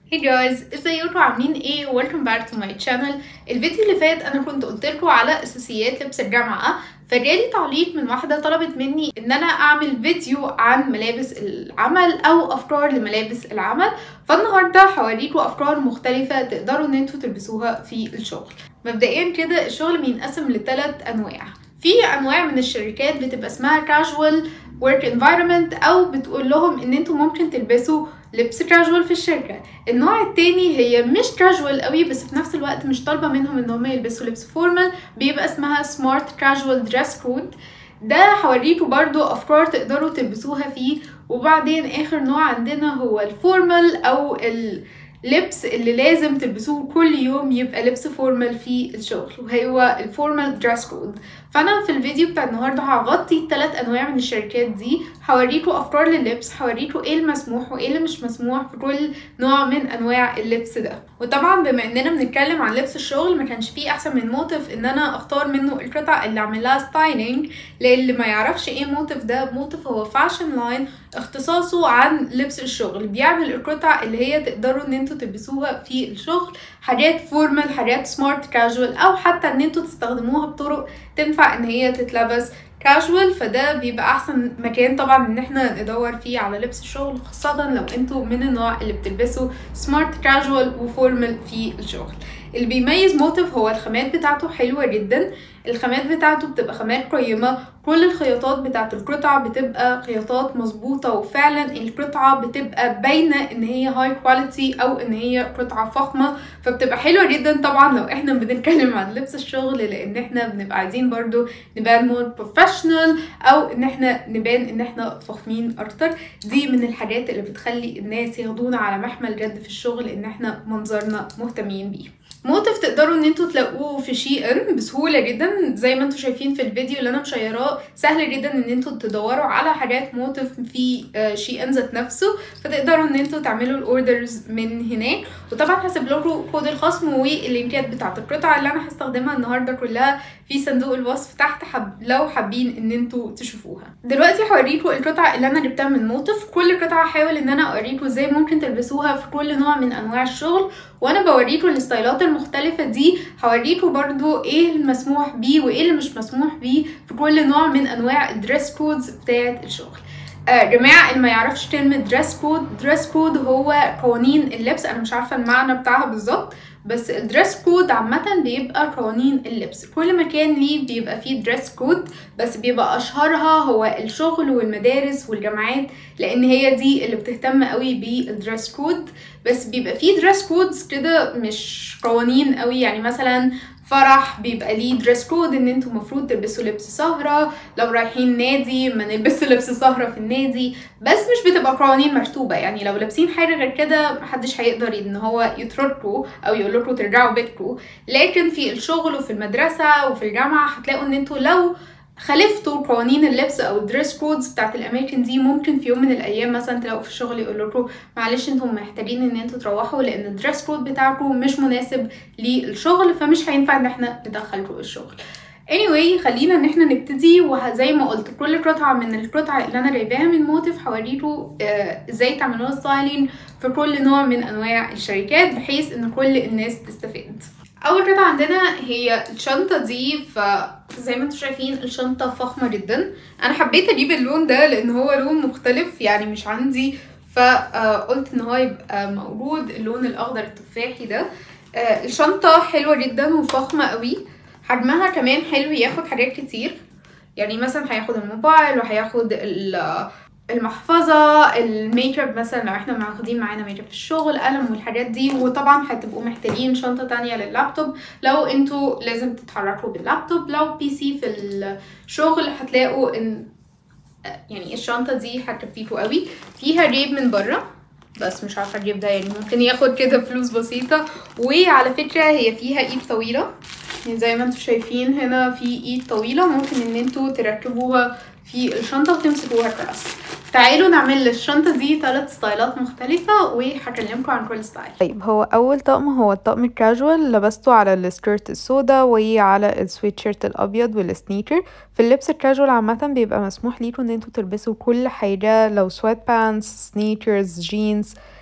Hey guys ازيكم عاملين ايه welcome back to my channel الفيديو اللي فات انا كنت قلت لكم على اساسيات لبس الجامعه فجالي تعليق من واحده طلبت مني ان انا اعمل فيديو عن ملابس العمل او افكار لملابس العمل فالنهارده هوريكم افكار مختلفه تقدروا ان انتوا تلبسوها في الشغل مبدئيا كده الشغل بينقسم لثلاث انواع في انواع من الشركات بتبقى اسمها casual work environment او بتقول لهم ان انتوا ممكن تلبسوا لبس كاجوال في الشركه النوع التاني هي مش كاجوال قوي بس في نفس الوقت مش طالبه منهم ان هم يلبسوا لبس فورمال بيبقى اسمها سمارت كاجوال دريس كود ده هوريكم برضو افكار تقدروا تلبسوها فيه وبعدين اخر نوع عندنا هو الفورمال او اللبس اللي لازم تلبسوه كل يوم يبقى لبس فورمال في الشغل وهو الفورمال دريس كود فانا في الفيديو بتاع النهارده هغطي الثلاث انواع من الشركات دي هوريكم افكار لللبس هوريكم ايه المسموح وايه اللي مش مسموح في كل نوع من انواع اللبس ده وطبعا بما اننا بنتكلم عن لبس الشغل ما كانش فيه احسن من موتيف ان انا اختار منه القطع اللي اعمل لها ستايلينج للي ما يعرفش ايه موتيف ده موتيف هو فاشن لاين اختصاصه عن لبس الشغل بيعمل القطع اللي هي تقدروا ان انتوا تلبسوها في الشغل حاجات فورمال حاجات سمارت كاجوال او حتى ان انتوا تستخدموها بطرق تنفع ان هي تتلبس كاجوال فده بيبقى احسن مكان طبعا ان احنا ندور فيه على لبس الشغل خاصة لو انتوا من النوع اللي بتلبسوا سمارت كاجوال وفورمال في الشغل اللي بيميز موتيف هو الخامات بتاعته حلوة جدا الخامات بتاعته بتبقى خامات قيمة كل الخياطات بتاعت القطع بتبقى خياطات مظبوطة وفعلا القطعة بتبقى باينة ان هي هاي كواليتي او ان هي قطعة فخمة فبتبقى حلوة جدا طبعا لو احنا بنتكلم عن لبس الشغل لان احنا بنبقى عايزين برضو نبان مور بروفيشنال او ان احنا نبان ان احنا فخمين اكتر دي من الحاجات اللي بتخلي الناس ياخدونا على محمل جد في الشغل ان احنا منظرنا مهتمين بيه موتيف تقدروا ان انتوا تلاقوه في شي ان بسهوله جدا زي ما انتوا شايفين في الفيديو اللي انا مشيراه سهل جدا ان انتوا تدوروا على حاجات موتيف في شي ان ذات نفسه فتقدروا ان انتوا تعملوا الاوردرز من هناك وطبعا هسيب لكم كود الخصم واللينكات بتاعت القطع اللي انا هستخدمها النهارده كلها في صندوق الوصف تحت حب لو حابين ان انتوا تشوفوها دلوقتي هوريكم القطع اللي انا جبتها من موتيف كل قطعه هحاول ان انا اوريكم ازاي ممكن تلبسوها في كل نوع من انواع الشغل وانا بوريكم الستايلات المختلفه دي هوريكم برضو ايه المسموح بيه وايه اللي مش مسموح بيه في كل نوع من انواع الدريس كودز بتاعه الشغل آه جماعة اللي ما يعرفش كلمة دريس كود دريس كود هو قوانين اللبس أنا مش عارفة المعنى بتاعها بالظبط بس الدريس كود عامة بيبقى قوانين اللبس كل مكان ليه بيبقى فيه دريس كود بس بيبقى أشهرها هو الشغل والمدارس والجامعات لأن هي دي اللي بتهتم قوي بالدريس كود بس بيبقى فيه دريس كودز كده مش قوانين قوي يعني مثلا فرح بيبقى ليه دريس كود ان انتوا المفروض تلبسوا لبس سهرة لو رايحين نادي ما نلبسوا لبس سهرة في النادي بس مش بتبقى قوانين مكتوبة يعني لو لابسين حاجة غير كده محدش هيقدر ان هو يطردكوا او يقول لكم ترجعوا بيتكم لكن في الشغل وفي المدرسة وفي الجامعة هتلاقوا ان انتوا لو خالفتوا قوانين اللبس او الدريس كودز بتاعت الاماكن دي ممكن في يوم من الايام مثلا تلاقوا في الشغل يقول لكم معلش انتم محتاجين ان انتوا تروحوا لان الدريس كود بتاعكم مش مناسب للشغل فمش هينفع ان احنا ندخلكم الشغل anyway خلينا ان احنا نبتدي وزي ما قلت كل قطعه من القطع اللي انا جايباها من موتيف هوريكم ازاي تعملوها ستايلينج في كل نوع من انواع الشركات بحيث ان كل الناس تستفاد اول قطعه عندنا هي الشنطه دي فزي ما انتم شايفين الشنطه فخمه جدا انا حبيت اجيب اللون ده لان هو لون مختلف يعني مش عندي فقلت ان هو يبقى موجود اللون الاخضر التفاحي ده الشنطه حلوه جدا وفخمه قوي حجمها كمان حلو ياخد حاجات كتير يعني مثلا هياخد الموبايل وهياخد المحفظة الميك اب مثلا لو احنا واخدين معانا ميك اب في الشغل قلم والحاجات دي وطبعا هتبقوا محتاجين شنطة تانية لللابتوب لو انتوا لازم تتحركوا باللابتوب لو بي سي في الشغل هتلاقوا ان يعني الشنطة دي هتكفيكوا قوي فيها جيب من بره بس مش عارفة الجيب ده يعني ممكن ياخد كده فلوس بسيطة وعلى فكرة هي فيها ايد طويلة يعني زي ما انتوا شايفين هنا في ايد طويلة ممكن ان انتوا تركبوها في الشنطة وتمسكوها كراس تعالوا نعمل للشنطة دي ثلاث ستايلات مختلفة وهكلمكم عن كل ستايل طيب هو اول طقم هو الطقم الكاجوال لبسته على السكيرت السودا وعلى السويت شيرت الابيض والسنيكر في اللبس الكاجوال عامه بيبقى مسموح ليكم ان انتوا تلبسوا كل حاجه لو سويت بانس سنيكرز جينز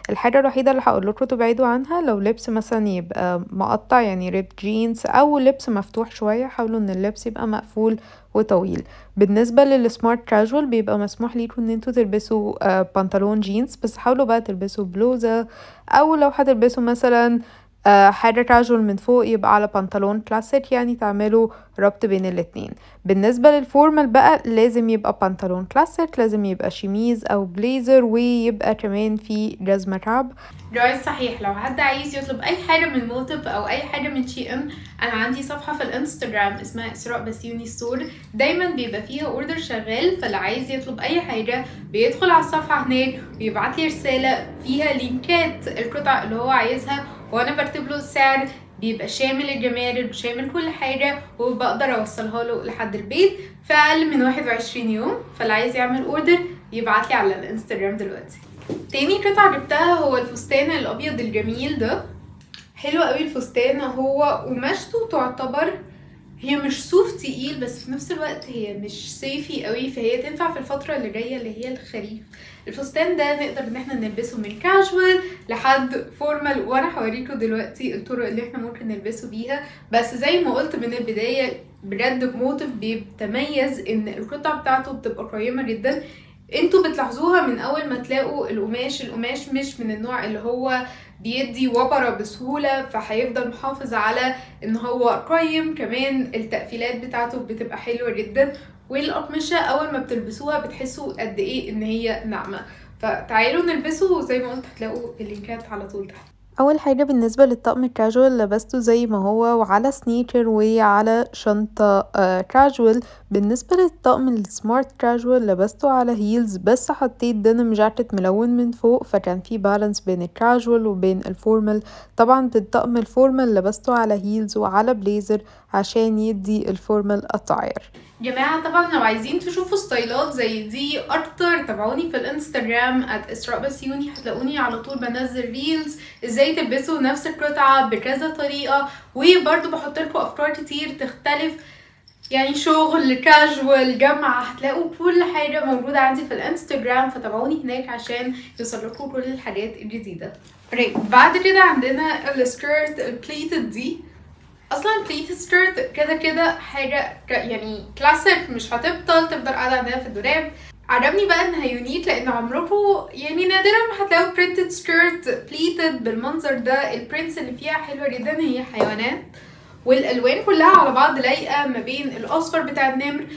الحاجة الوحيدة اللي هقول لكم تبعدوا عنها لو لبس مثلا يبقى مقطع يعني ريب جينز او لبس مفتوح شوية حاولوا ان اللبس يبقى مقفول وطويل بالنسبة للسمارت كاجوال بيبقى مسموح ليكم ان انتوا تلبسوا آه بنطلون جينز بس حاولوا بقى تلبسوا بلوزة او لو هتلبسوا مثلا آه حاجة كاجوال من فوق يبقى على بنطلون كلاسيك يعني تعملوا ربط بين الاتنين بالنسبة للفورمال بقى لازم يبقى بنطلون كلاسيك لازم يبقى شميز او بليزر ويبقى كمان في جزمة كعب جواز صحيح لو حد عايز يطلب اي حاجه من موتف او اي حاجه من شي ان انا عندي صفحه في الانستجرام اسمها اسراء بسيوني ستور دايما بيبقى فيها اوردر شغال فاللي عايز يطلب اي حاجه بيدخل على الصفحه هناك ويبعت لي رساله فيها لينكات القطع اللي هو عايزها وانا بكتب له السعر بيبقى شامل الجمارك وشامل كل حاجة وبقدر اوصلها له لحد البيت في اقل من 21 يوم فاللي عايز يعمل اوردر يبعت لي على الانستجرام دلوقتي تاني قطعة جبتها هو الفستان الابيض الجميل ده حلو قوي الفستان هو قماشته تعتبر هي مش صوف تقيل بس في نفس الوقت هي مش صيفي قوي فهي تنفع في الفترة اللي جاية اللي هي الخريف الفستان ده نقدر ان احنا نلبسه من كاجوال لحد فورمال وانا هوريكم دلوقتي الطرق اللي احنا ممكن نلبسه بيها بس زي ما قلت من البداية بجد موتيف بيتميز ان القطع بتاعته بتبقى قيمة جدا انتوا بتلاحظوها من اول ما تلاقوا القماش القماش مش من النوع اللي هو بيدي وبرة بسهولة فهيفضل محافظ على ان هو قيم كمان التقفيلات بتاعته بتبقى حلوة جدا والأقمشة أول ما بتلبسوها بتحسوا قد ايه ان هي ناعمة فتعالوا نلبسه وزي ما قلت هتلاقوا اللينكات على طول تحت اول حاجه بالنسبه للطقم الكاجوال لبسته زي ما هو وعلى سنيكر وعلى شنطه آه كاجوال بالنسبه للطقم السمارت كاجوال لبسته على هيلز بس حطيت دينم جاكيت ملون من فوق فكان في بالانس بين الكاجوال وبين الفورمال طبعا بالطقم الفورمال لبسته على هيلز وعلى بليزر عشان يدي الفورمال اتاير جماعة طبعا لو عايزين تشوفوا ستايلات زي دي اكتر تابعوني في الانستجرام اسراء بسيوني هتلاقوني على طول بنزل ريلز ازاي تلبسوا نفس القطعة بكذا طريقة وبرضه بحط لكم افكار كتير تختلف يعني شغل كاجوال جامعة هتلاقوا كل حاجة موجودة عندي في الانستجرام فتابعوني هناك عشان يوصل لكم كل الحاجات الجديدة بعد كده عندنا السكيرت البليتد دي اصلا بليت سكيرت كده كده حاجه ك يعني كلاسيك مش هتبطل تفضل قاعده عندنا في الدولاب عجبني بقى انها يونيك لان عمركم يعني نادرا ما هتلاقوا برينتد سكيرت بليتد بالمنظر ده البرنتس اللي فيها حلوه جدا هي حيوانات والالوان كلها على بعض لايقه ما بين الاصفر بتاع النمر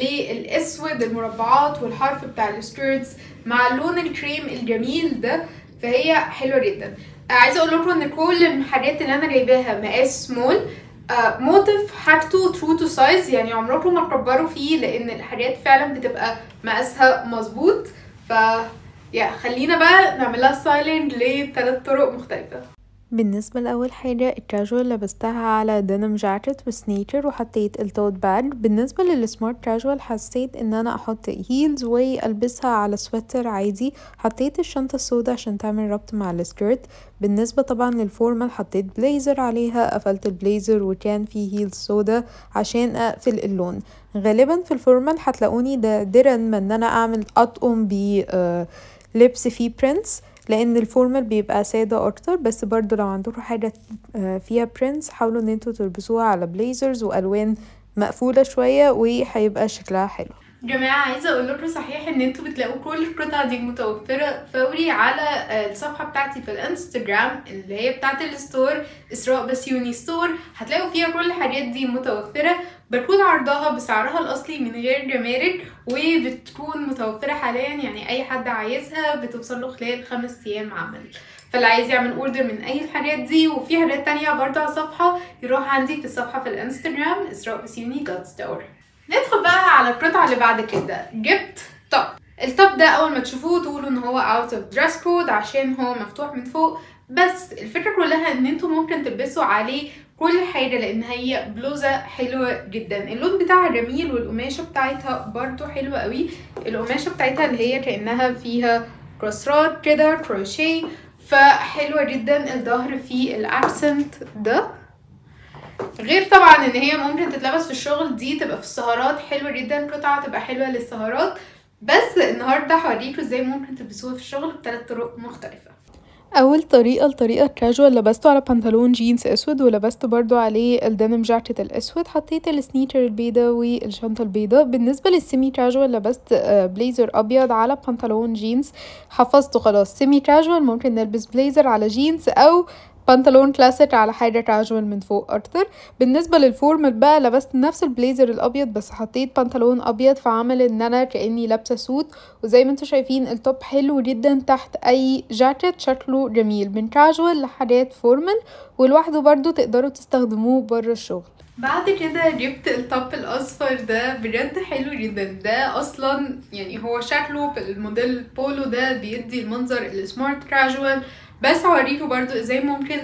للاسود المربعات والحرف بتاع السكيرتس مع اللون الكريم الجميل ده فهي حلوه جدا عايزه اقول لكم ان كل الحاجات اللي انا جايباها مقاس سمول آه موتيف حاجته ترو تو سايز يعني عمركم ما تكبروا فيه لان الحاجات فعلا بتبقى مقاسها مظبوط ف يا خلينا بقى نعملها ستايلينج لثلاث طرق مختلفه بالنسبة لأول حاجة الكاجوال لبستها على دينم جاكيت وسنيكر وحطيت التوت باج بالنسبة للسمارت كاجوال حسيت ان انا احط هيلز والبسها على سويتر عادي حطيت الشنطة السوداء عشان تعمل ربط مع السكيرت بالنسبة طبعا للفورمال حطيت بليزر عليها قفلت البليزر وكان فيه هيلز سودا عشان اقفل اللون غالبا في الفورمال هتلاقوني ده درن ما ان انا اعمل اطقم ب لبس فيه برنتس لان الفورمال بيبقى ساده اكتر بس برضو لو عندكم حاجه فيها برنتس حاولوا ان انتوا تلبسوها على بليزرز والوان مقفوله شويه وهيبقى شكلها حلو جماعة عايزة اقول لكم صحيح ان انتوا بتلاقوا كل القطع دي متوفرة فوري على الصفحة بتاعتي في الانستجرام اللي هي بتاعت الستور اسراء بسيوني ستور هتلاقوا فيها كل الحاجات دي متوفرة بتكون عرضها بسعرها الاصلي من غير جمارك وبتكون متوفرة حاليا يعني اي حد عايزها بتوصل له خلال خمس ايام عمل فاللي عايز يعمل اوردر من اي الحاجات دي وفي حاجات تانية برضه على الصفحة يروح عندي في الصفحة في الانستجرام اسراء بسيوني دوت ستور ندخل بقى على القطعة اللي بعد كده جبت توب التوب ده اول ما تشوفوه تقولوا ان هو اوت اوف دريس كود عشان هو مفتوح من فوق بس الفكرة كلها ان انتوا ممكن تلبسوا عليه كل حاجة لان هي بلوزة حلوة جدا اللون بتاعها جميل والقماشة بتاعتها برضو حلوة قوي القماشة بتاعتها اللي هي كأنها فيها كروسرات كده كروشيه فحلوة جدا الظهر فيه الاكسنت ده غير طبعا ان هي ممكن تتلبس في الشغل دي تبقى في السهرات حلوه جدا قطعه تبقى حلوه للسهرات بس النهارده هوريكم ازاي ممكن تلبسوها في الشغل بثلاث طرق مختلفه اول طريقه الطريقه الكاجوال لبسته على بنطلون جينز اسود ولبست برضو عليه الدنم جاكيت الاسود حطيت السنيكر البيضة والشنطه البيضة بالنسبه للسيمي كاجوال لبست بليزر ابيض على بنطلون جينز حفظته خلاص سيمي كاجوال ممكن نلبس بليزر على جينز او بنطلون كلاسيك على حاجه كاجوال من فوق اكتر بالنسبه للفورمال بقى لبست نفس البليزر الابيض بس حطيت بنطلون ابيض فعمل ان انا كاني لابسه سوت وزي ما انتم شايفين التوب حلو جدا تحت اي جاكيت شكله جميل من كاجوال لحاجات فورمال ولوحده برضو تقدروا تستخدموه بره الشغل بعد كده جبت التوب الاصفر ده بجد حلو جدا ده اصلا يعني هو شكله بالموديل بولو ده بيدي المنظر السمارت كاجوال بس هوريكم برضو ازاي ممكن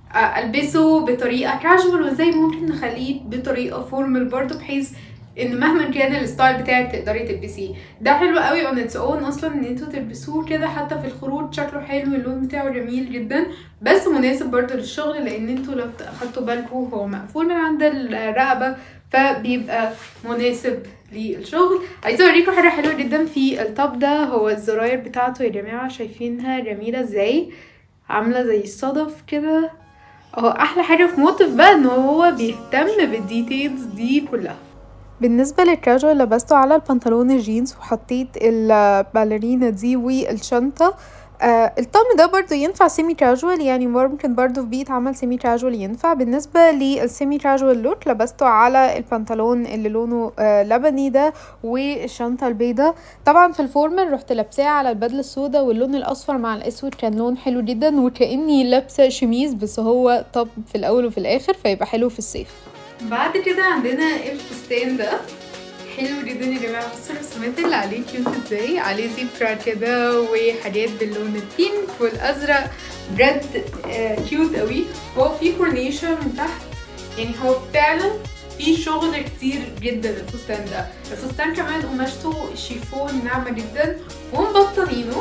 البسه بطريقه كاجوال وازاي ممكن نخليه بطريقه فورمال برضو بحيث ان مهما كان الستايل بتاعك تقدري تلبسيه ده حلو قوي اون اتس اون اصلا ان انتوا تلبسوه كده حتى في الخروج شكله حلو اللون بتاعه جميل جدا بس مناسب برضو للشغل لان انتوا لو اخدتوا بالكم هو مقفول من عند الرقبه فبيبقى مناسب للشغل عايزه اوريكم حاجه حلوه جدا في التوب ده هو الزراير بتاعته يا جماعه شايفينها جميله ازاي عامله زي الصدف كده اهو احلى حاجه في موتف بقى ان هو بيهتم بالديتيلز دي كلها بالنسبة للكاجوال لبسته على البنطلون الجينز وحطيت الباليرينا دي والشنطة آه الطقم ده برضو ينفع سيمي كاجوال يعني ممكن برضو في بيت عمل سيمي كاجوال ينفع بالنسبة للسيمي كاجوال لوك لبسته على البنطلون اللي لونه آه لبني ده والشنطة البيضة طبعا في الفورمال رحت لابساه على البدلة السوداء واللون الاصفر مع الاسود كان لون حلو جدا وكأني لابسة شميز بس هو طب في الاول وفي الاخر فيبقى حلو في الصيف بعد كده عندنا الفستان ده حلو جدا يا جماعه بصوا الرسومات اللي عليه كيوت ازاي عليه زيبرا كده وحاجات باللون البينك والازرق بجد آه كيوت قوي هو فيه كورنيشن من تحت يعني هو فعلا في شغل كتير جدا الفستان ده الفستان كمان قماشته شيفون ناعمه جدا ومبطنينه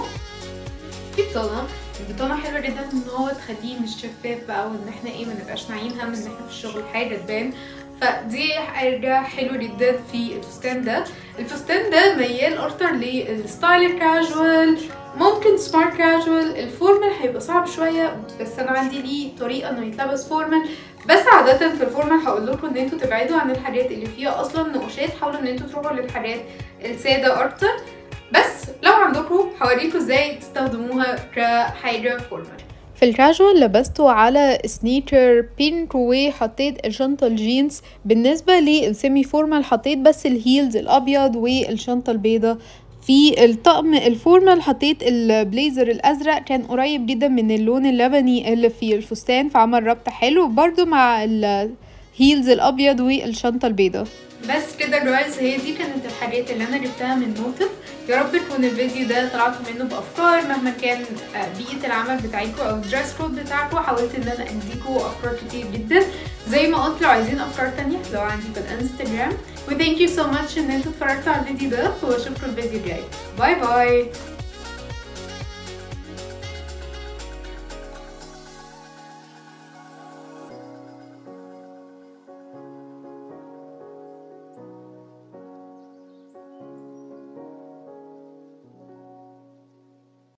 في بطانه البطانه حلوه جدا ان هو تخليه مش شفاف بقى وان احنا ايه منبقاش ناعيين هم ان احنا في الشغل حاجه تبان فدي حاجة حلوة جدا في الفستان ده الفستان ده ميال اكتر للستايل الكاجوال ممكن سمارت كاجوال الفورمال هيبقى صعب شوية بس انا عندي ليه طريقة انه يتلبس فورمال بس عادة في الفورمال هقول لكم ان انتوا تبعدوا عن الحاجات اللي فيها اصلا نقوشات حاولوا ان انتوا تروحوا للحاجات السادة اكتر بس لو عندكم هوريكم ازاي تستخدموها كحاجة فورمال في الكاجوال لبسته على سنيكر بينك وحطيت الشنطة الجينز بالنسبة للسيمي فورمال حطيت بس الهيلز الأبيض والشنطة البيضة في الطقم الفورمال حطيت البليزر الازرق كان قريب جدا من اللون اللبني اللي في الفستان فعمل ربط حلو برضو مع الهيلز الابيض والشنطه البيضاء بس كده جايز هي دي كانت الحاجات اللي انا جبتها من موتف يا رب يكون الفيديو ده طلعتوا منه بافكار مهما كان بيئه العمل بتاعتكم او الدريس كود بتاعكم حاولت ان انا اديكم افكار كتير جدا زي ما قلت لو عايزين افكار تانية لو عندي في الانستجرام وثانك يو سو ماتش ان انتوا اتفرجتوا على الفيديو ده واشوفكم الفيديو الجاي باي باي